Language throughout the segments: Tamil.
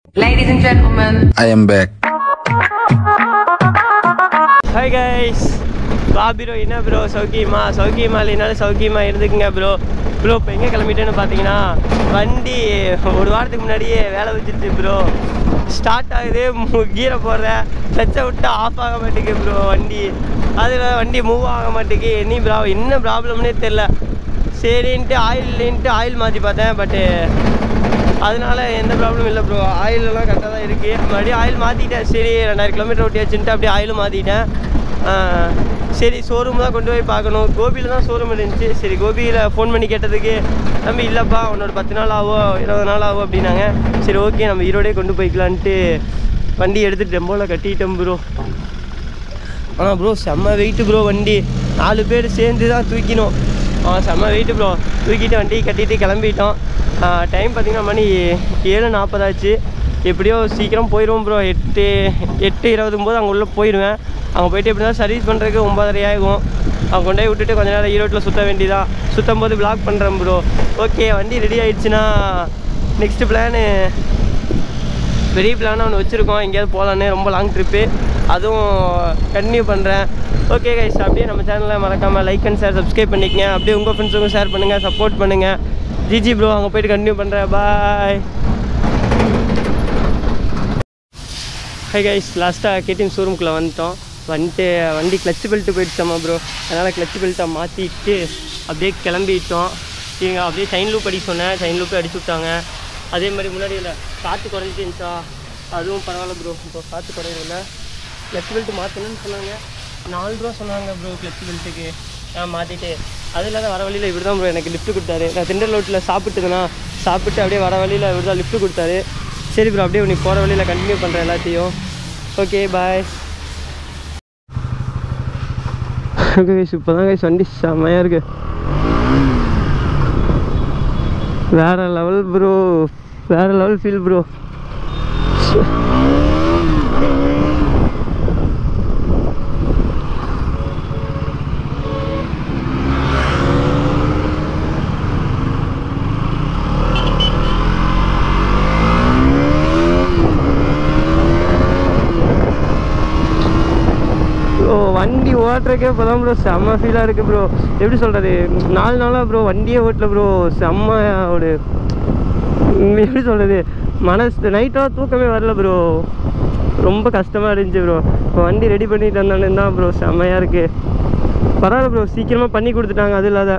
Ladies and gentlemen, I am back. Hi guys வா ப்ரோ என்ன ப்ரோ சௌக்கியமா சௌக்கியமா இல்லைனாலும் சௌக்கியமா இருந்துக்குங்க ப்ரோ ப்ரோ இப்போ எங்கே கிளம்பிட்டேன்னு பார்த்தீங்கன்னா வண்டி ஒரு வாரத்துக்கு முன்னாடியே வேலை வச்சிருச்சு ப்ரோ ஸ்டார்ட் ஆகுது கீரை போடுறேன் கிளச்சை விட்டு ஆஃப் ஆக மாட்டேங்குது ப்ரோ வண்டி அதில் வண்டி மூவ் ஆக மாட்டேங்குது எனி ப்ரா என்ன ப்ராப்ளம்னே தெரில சரின்ட்டு ஆயில் இல்லைன்ட்டு ஆயில் மாற்றி பார்த்தேன் பட்டு அதனால எந்த ப்ராப்ளம் இல்லை ப்ரோ ஆயில் எல்லாம் கரெக்டாக தான் இருக்குது மறுபடியும் ஆயில் மாற்றிட்டேன் சரி ரெண்டாயிரம் கிலோமீட்டர் ஓட்டியாச்சுன்ட்டு அப்படியே ஆயிலும் மாற்றிட்டேன் சரி ஷோரூம் தான் கொண்டு போய் பார்க்கணும் கோபியில் தான் ஷோரூம் இருந்துச்சு சரி கோபியில் ஃபோன் பண்ணி கேட்டதுக்கு தம்பி இல்லைப்பா உன்னோட பத்து நாள் ஆகும் இருபது நாள் ஆகும் அப்படின்னாங்க சரி ஓகே நம்ம ஈரோடே கொண்டு போய்க்கலான்ட்டு வண்டி எடுத்து டெம்போவில் கட்டிட்டோம் ப்ரோ ஆனால் ப்ரோ செம்ம வெயிட்டு ப்ரோ வண்டி நாலு பேர் சேர்ந்து தான் தூக்கினோம் ஆ செம்ம வெயிட்டு ப்ரோ தூக்கிட்டு வண்டி கட்டிட்டு கிளம்பிட்டோம் டைம் பார்த்தீங்கன்னா மணி ஏழு நாற்பதாச்சு எப்படியோ சீக்கிரம் போயிடுவோம் ப்ரோ எட்டு எட்டு இருபதும் போது அங்கே உள்ளே போயிடுவேன் அங்கே போயிட்டு எப்படி தான் சர்வீஸ் பண்ணுறதுக்கு ஒம்பதரை ஆகும் அவங்க கொண்டு போய் விட்டுட்டு கொஞ்ச நேரம் ஈரோட்டில் சுற்ற வேண்டியதான் சுற்றும் போது பிளாக் பண்ணுறேன் ப்ரோ ஓகே வண்டி ரெடி ஆயிடுச்சுன்னா நெக்ஸ்ட் பிளானு பெரிய பிளான் ஒன்று வச்சுருக்கோம் எங்கேயாவது போகலான்னு ரொம்ப லாங் ட்ரிப்பு அதுவும் கண்டினியூ பண்ணுறேன் ஓகே கைஸ் அப்படியே நம்ம சேனலை மறக்காமல் லைக் அண்ட் ஷேர் சப்ஸ்கிரைப் பண்ணிக்கங்க அப்படியே உங்கள் ஃப்ரெண்ட்ஸுக்கும் ஷேர் பண்ணுங்கள் சப்போர்ட் பண்ணுங்கள் ஜிஜி ப்ரோ அங்கே போயிட்டு கண்டினியூ பண்ணுறேன் பாய் ஹை கைஸ் லாஸ்ட்டாக கேடிஎம் ஷோரூம்குள்ளே வந்துட்டோம் வந்துட்டு வண்டி கிளச் பெல்ட்டு போயிடுச்சாமா ப்ரோ அதனால் கிளச் பெல்ட்டை மாற்றிட்டு அப்படியே கிளம்பிட்டோம் இவங்க அப்படியே சைன் லூப் அடிக்க சொன்னேன் சைன் லூப் அடிச்சு விட்டாங்க அதே மாதிரி முன்னாடி இந்த காற்று குறைஞ்சிருந்துச்சா அதுவும் பரவாயில்ல ப்ரோ இப்போ காற்று குறையில கிளச் பெல்ட் மாற்றணும்னு சொன்னாங்க நாலு ரூபா சொன்னாங்க ப்ரோ கிளச் பெல்ட்டுக்கு நான் மாற்றிட்டு அது இல்லாத வர வழியில் இவர் தான் ப்ரோ எனக்கு லிஃப்ட் கொடுத்தாரு நான் திண்டல் ரோட்டில் சாப்பிட்டுதுண்ணா சாப்பிட்டு அப்படியே வர வழியில் இவர் தான் லிஃப்ட் கொடுத்தாரு சரி ப்ரோ அப்படியே உனக்கு போகிற வழியில் கண்டினியூ பண்ணுறேன் எல்லாத்தையும் ஓகே பாய் ஓகே கைஸ் இப்போ தான் கைஸ் வண்டி செம்மையாக இருக்கு வேற லெவல் ப்ரோ வேற லெவல் ஃபீல் ப்ரோ ப்ரோ வண்டி ஓட்டுறக்கே இப்போ தான் ப்ரோ செம்ம ஃபீலாக இருக்குது ப்ரோ எப்படி சொல்கிறது நாலு நாளாக ப்ரோ வண்டியே ஓட்டல ப்ரோ செம்ம ஒரு உம், எப்படி சொல்கிறது மனசு நைட்டாக தூக்கமே வரல ப்ரோ ரொம்ப கஷ்டமாக இருந்துச்சு ப்ரோ இப்போ வண்டி ரெடி பண்ணிட்டு வந்தானே தான் ப்ரோ செம்மையாக இருக்குது பரவாயில்ல ப்ரோ சீக்கிரமாக பண்ணி கொடுத்துட்டாங்க அது இல்லாத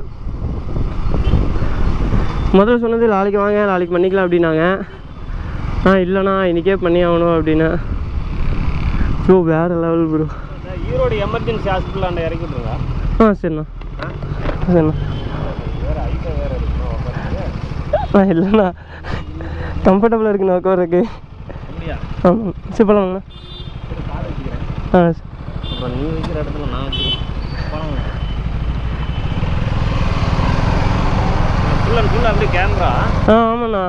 முதல்ல சொன்னது நாளைக்கு வாங்க நாளைக்கு பண்ணிக்கலாம் அப்படின்னாங்க ஆ இல்லைண்ணா இன்றைக்கே பண்ணி ஆகணும் அப்படின்னு ப்ரோ வேறு லெவல் ப்ரோ ஈரோடு எமர்ஜென்சி ஹாஸ்பிட்டலாண்ட இறக்கி விட்ருங்க ஆ சரிண்ணா சரிண்ணா வேற ஐட்டம் வேற இருக்கணும் உட்கார்றதுக்கு. ஆ இல்லைண்ணா கம்ஃபர்டபுளாக இருக்குண்ணா உட்காரக்கு அப்படியா ஆமாம் சரி போகலாங்கண்ணா சரி கார் வச்சுக்கிறேன் ஆ இப்போ நீ வைக்கிற இடத்துல நான் வச்சுக்கிறேன் போலாம் ஃபுல் அண்ட் ஃபுல் அப்படியே கேமரா ஆ ஆமாண்ணா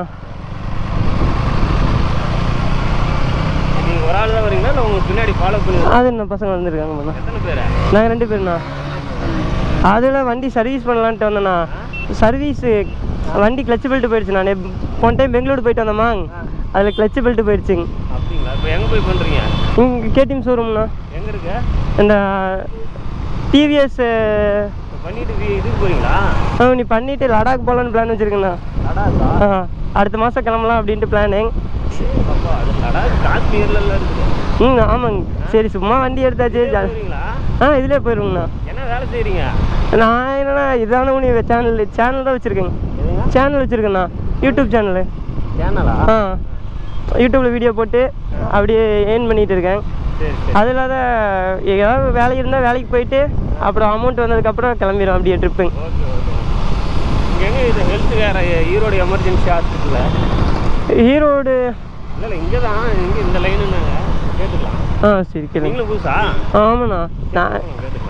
நீங்கள் ஒரு ஆள் தான் வரீங்களா இல்லை உங்களுக்கு பின்னாடி ஃபாலோ பண்ணி அது என்ன பசங்க வந்துருக்காங்கண்ணா எத்தனை பேர் நாங்கள் ரெண்டு பேருண்ணா அதில் வண்டி சர்வீஸ் பண்ணலான்ட்டு வந்தேண்ணா சர்வீஸு வண்டி கிளச் பெல்ட் போயிடுச்சு நான் போன டைம் பெங்களூர் போயிட்டு வந்தேம்மா அதில் கிளச் பெல்ட் போயிடுச்சுங்க அப்படிங்களா இப்போ எங்கே போய் பண்ணுறீங்க இங்கே கேடிஎம் ஷோரூம்ண்ணா எங்கே இருக்கு இந்த டிவிஎஸ் இப்போ பண்ணிட்டு வி- இதுக்கு போகிறீங்களா நீ பண்ணிவிட்டு லடாக் போகலான்னு பிளான் வச்சுருக்கேண்ணா லடாக்கா ஆ அடுத்த மாதம் கிளம்பலாம் அப்படின்ட்டு பிளானிங் அப்பா அது லடாக் காஷ்மீர்ல எல்லாம் இருக்குது ம் ஆமாங்க சரி சும்மா வண்டி எடுத்தாச்சு ஜா- போகிறீங்களா ஆ இதிலே போயிருங்கண்ணா என்ன வேலை செய்கிறீங்க நான் என்னண்ணா இதான உனி சேனல் சேனல் தான் வச்சுருக்கேங்க எதுங்க சேனல் வச்சுருக்கேண்ணா யூடியூப் சேனலு சேனலா ஆ யூடியூப்பில் வீடியோ போட்டு அப்படியே ஏர்ன் பண்ணிகிட்டு இருக்கேன் சரி சரி அது இல்லாத ஏதாவது வேலை இருந்தால் வேலைக்கு போயிட்டு அப்புறம் அமௌண்ட் வந்ததுக்கப்புறம் கிளம்பிடும் அப்படியே ட்ரிப்புங்க ஓகே ஓகே இங்கே எங்கே இது ஹெல்த் கேர் ஈரோடு எமர்ஜென்சி ஹாஸ்பிட்டலில் ஈரோடு இல்லை இல்லை இங்கே தான் இங்கே இந்த லைனுன்னாங்க கேட்டுக்கலாம் ஆ சரி கேளுங்க நீங்களும் புதுசா ஆமாண்ணா நான் கேட்டுக்கலாம்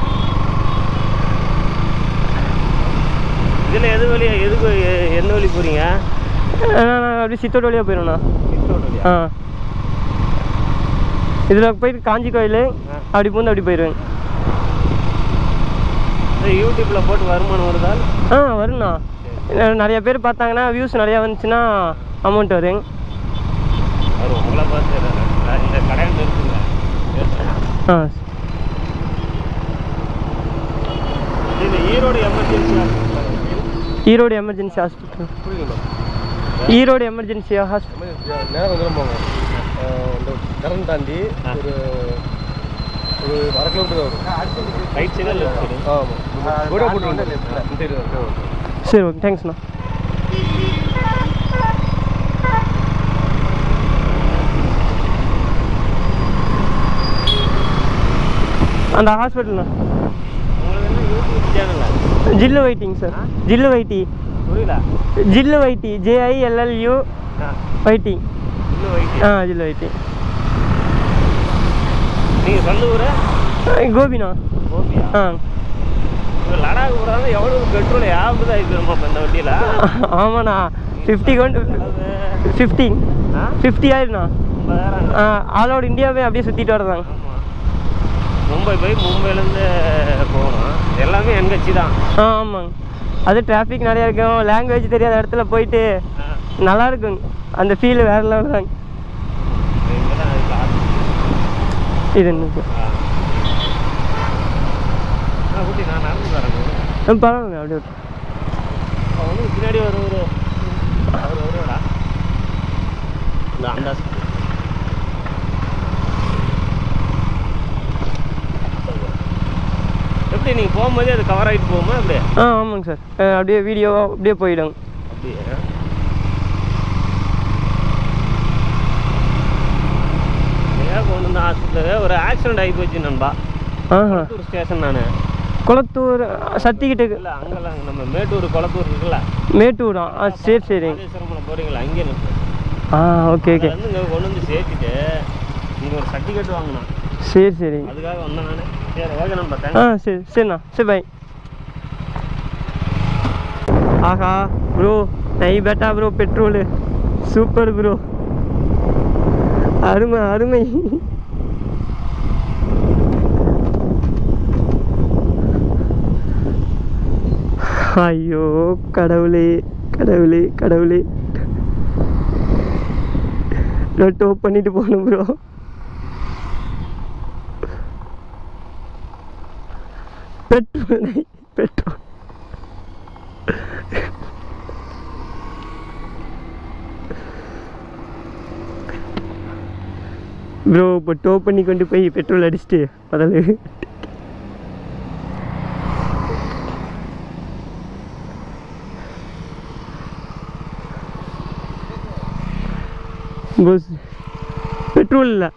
இதில் எது வழியா எதுக்கு எ- என்ன வழி போகிறீங்க நான் நான் அப்படியே சித்தோடு வழியாக போயிடுவேண்ணா ஆ இதில் போயிட்டு காஞ்சி கோயில் அப்படி பூந்து அப்படி போயிடுவேன் யூடியூப்பில் போட்டு வருமானம் வருதா ஆ வருண்ணா ந- நிறைய பேர் பார்த்தாங்கன்னா வியூஸ் நிறையா வந்துச்சுன்னா அமௌண்ட் வரும் ஆ இது Erode emergency hospital Erode emergency hospital புரியுங்களா ஈரோடு எமர்ஜென்சி ஹாஸ்பிட்டல் நேரம் கொஞ்சம் போங்க இந்த கரண்ட் தாண்டி ஆ. ஒரு ஒரு அரை கிலோமீட்டர் வரும் ரைட் சைடு லெஃப்ட் சைடு ஆமாம் கூட போட்டு இந்த சைடு வரும் சரி ஓகே தேங்க்ஸ்ண்ணா அந்த ஹாஸ்பிட்டல்ண்ணா உங்களுக்கு என்ன யூடியூப் சேனலா ஜில்லு வைட்டிங் சார் ஜில்லு வைட்டி புரியல ஜில்லு வைட்டி ஜேஐஎல்எல்யூ ஆ வைட்டிங் இன்னும் வைக்க ஆ ஜில்லு வைட்டி நீங்கள் சொந்த ஊர் கோபிண்ணா ஓகேயா ஆ இப்போ லடாக் போகிறாங்க எவ்வளோ பெட்ரோல் ஆகுது ஆகிருக்கு நம்ம இந்த வண்டியில் ஆமாண்ணா ஃபிஃப்டி கொண்டு ஃபிஃப்டி ஆ ஃபிஃப்டி ஆயிடுண்ணா ஐம்பதாயிரம் ஆ ஆல் ஓவர் இந்தியாவே அப்படியே சுற்றிட்டு வரதாங்க ஆமாம் மும்பை போய் மும்பைலேருந்து போகணும் எல்லாமே என்கட்சி தான் ஆ ஆமாங்க அது டிராஃபிக் நிறையா இருக்கும் லாங்குவேஜ் தெரியாத இடத்துல போயிட்டு நல்லா இருக்குங்க அந்த ஃபீல் வேற லெவல் தாங்க இங்கே தான் இருக்கு ஆஃபீஸ். இது என்ன ஆ ஆ ஊட்டி நான் நடந்து வரேன் ஆ, பரவாயில்ல அப்படியே விட்டு. அவனுக்கு பின்னாடி ஒரு ஒரு அவர் வருவாரா இந்த அந்த எப்படி நீங்கள் போகும்போதே அது கவர் ஆகிட்டு போகுமா அப்படியே ஆ ஆமாங்க சார் ஆ, அப்படியே வீடியோவாக அப்படியே போயிடுங்க அப்படியே ஏன் கொண்டு வந்து ஹாஸ்பிட்டல் ஒரு ஆக்சிடென்ட் ஆகி போச்சு நண்பா ஆஹா ஒரு ஸ்டேஷன் நான் குளத்தூர் சத்திக்கிட்டு இல்லை அங்கெல்லாம் நம்ம மேட்டூர் குளத்தூர் இருக்குல்ல மேட்டூரா ஆ சரி சரிங்க ராஜேஸ்வரமலை போகிறீங்களா அங்கே நிற்கு ஆ ஓகே ஓகே வந்து இங்கே கொண்டு வந்து சேர்த்துட்டு இங்கே ஒரு சர்டிஃபிகேட் வாங்கினான் சரி சரிங்க அதுக்காக வந்தேன் நான் சரி ஓகே நம்ம ஆ தேங்க்ஸ் சரி சரிண்ணா சரி பாய் ஆஹா ப்ரோ நை பேட்டா ப்ரோ பெட்ரோலு சூப்பர் ப்ரோ அருமை அருமை ஐயோ கடவுளே கடவுளே கடவுளே நான் டோப் பண்ணிட்டு போகணும் ப்ரோ பெட்ரோல் நை பெட்ரோல் ப்ரோ இப்போ டோ பண்ணி கொண்டு போய் பெட்ரோல் அடிச்சுட்டு முதல்ல பஸ் பெட்ரோல் இல்லை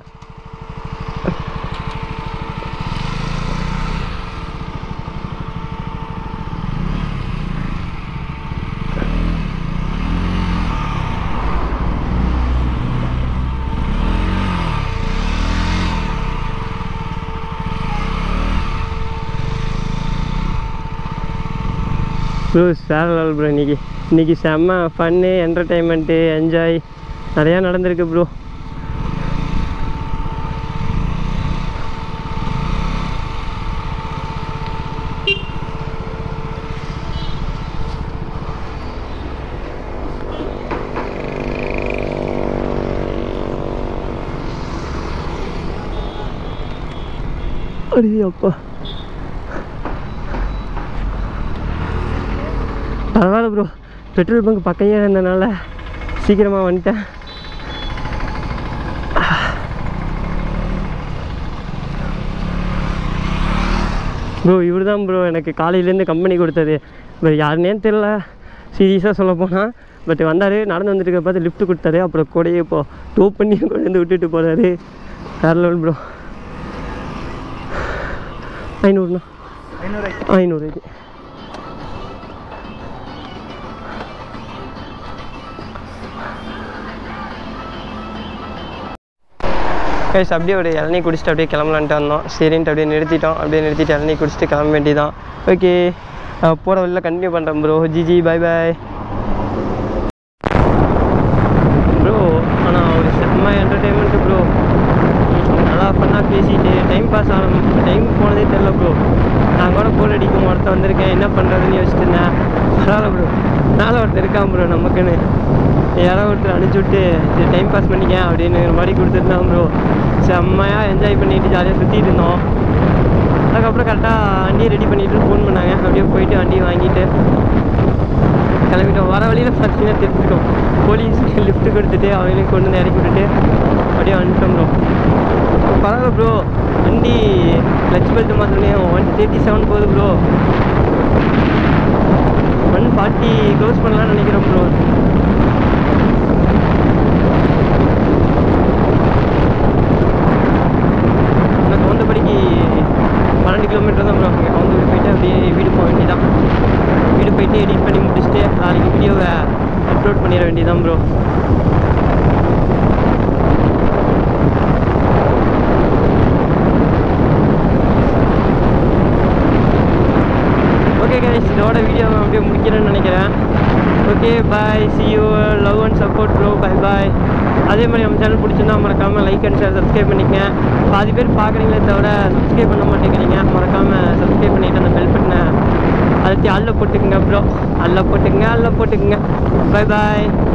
ப்ரோ வேற லெவல் ப்ரோ இன்னைக்கு இன்னைக்கு செம்ம ஃபன்னு என்டர்டைன்மெண்ட்டு என்ஜாய் நிறையா நடந்திருக்கு ப்ரோ அடே அப்பா பரவாயில்ல ப்ரோ பெட்ரோல் பங்க் பக்கையே இருந்தனால சீக்கிரமாக வந்துட்டேன் ப்ரோ இவர் தான் ப்ரோ எனக்கு காலையிலேருந்து கம்பெனி கொடுத்தது பட் யாருன்னே தெரில சீரியஸாக சொல்ல போனால் பட் வந்தார் நடந்து வந்துட்டு இருக்க பார்த்து லிஃப்ட் கொடுத்தாரு அப்புறம் கூடயே இப்போ டோ பண்ணி கொண்டு வந்து விட்டுட்டு போகிறாரு வேற லெவல் ப்ரோ ஐநூறுண்ணா ஐநூறு இது கைஸ் அப்படியே ஒரு இளநீ குடிச்சிட்டு அப்படியே கிளம்பலான்ட்டு வந்தோம் சரின்ட்டு அப்படியே நிறுத்திட்டோம் அப்படியே நிறுத்திட்டு இளநீ குடிச்சிட்டு கிளம்ப வேண்டியதான் ஓகே போகிற வழியில் கண்டினியூ பண்ணுறேன் bro GG bye bye bro ஆனால் ஒரு செம்ம என்டர்டெயின்மெண்ட் ப்ரோ நல்லா ஃபன்னாக பேசிட்டு டைம் பாஸ் ஆன டைம் போனதே தெரில ப்ரோ நான் கூட போல் அடிக்கும் ஒருத்த வந்திருக்கேன் என்ன பண்ணுறதுன்னு யோசிச்சுட்டு இருந்தேன் பரவாயில்ல ப்ரோ மேலே ஒருத்தர் இருக்கான் ப்ரோ நமக்குன்னு யாரோ ஒருத்தர் அனுப்பிச்சி விட்டு சரி டைம் பாஸ் பண்ணிக்க அப்படின்னு மாதிரி கொடுத்துருந்தான் ப்ரோ செம்மையாக என்ஜாய் பண்ணிட்டு ஜாலியாக சுற்றிட்டு இருந்தோம் அதுக்கப்புறம் கரெக்டாக வண்டியை ரெடி பண்ணிட்டு ஃபோன் பண்ணாங்க அப்படியே போயிட்டு வண்டியை வாங்கிட்டு கிளம்பிட்டோம் வர வழியில் பார்த்தீங்கன்னா தெரிஞ்சுட்டோம் போலீஸ் லிஃப்ட் கொடுத்துட்டு அவங்களையும் கொண்டு வந்து இறக்கி விட்டுட்டு அப்படியே வந்துட்டோம் ப்ரோ பரவாயில்ல ப்ரோ வண்டி கிளச் பெல்ட் மாத்திரமே ஒன் தேர்ட்டி செவன் போகுது ப்ரோ ஒன் ஃபார்ட்டி க்ளோஸ் பண்ணலாம்னு நினைக்கிறேன் ப்ரோ எனக்கு வந்தபடிக்கு பன்னெண்டு கிலோமீட்டர் தான் ப்ரோ அங்கே வந்து போயிட்டு அப்படியே வீடு போக வேண்டியதான் வீடு போயிட்டு எடிட் பண்ணி முடிச்சுட்டு நாளைக்கு வீடியோவை அப்லோட் பண்ணிட வேண்டியதான் ப்ரோ ஓகே கைஸ் இதோட வீடியோ அப்படியே முடிக்கிறேன்னு நினைக்கிறேன் okay bye see you love and support bro bye bye அதே மாதிரி நம்ம சேனல் பிடிச்சிருந்தா மறக்காமல் லைக் அண்ட் ஷேர் சப்ஸ்கிரைப் பண்ணிக்கங்க பாதி பேர் பார்க்குறீங்களே தவிர சப்ஸ்கிரைப் பண்ண மாட்டேங்கிறீங்க மறக்காமல் சப்ஸ்கிரைப் பண்ணிவிட்டு அந்த பெல் பட்டனை அழுத்தி அல்ல போட்டுக்குங்க ப்ரோ அல்ல போட்டுக்குங்க அல்ல போட்டுக்குங்க பை பாய்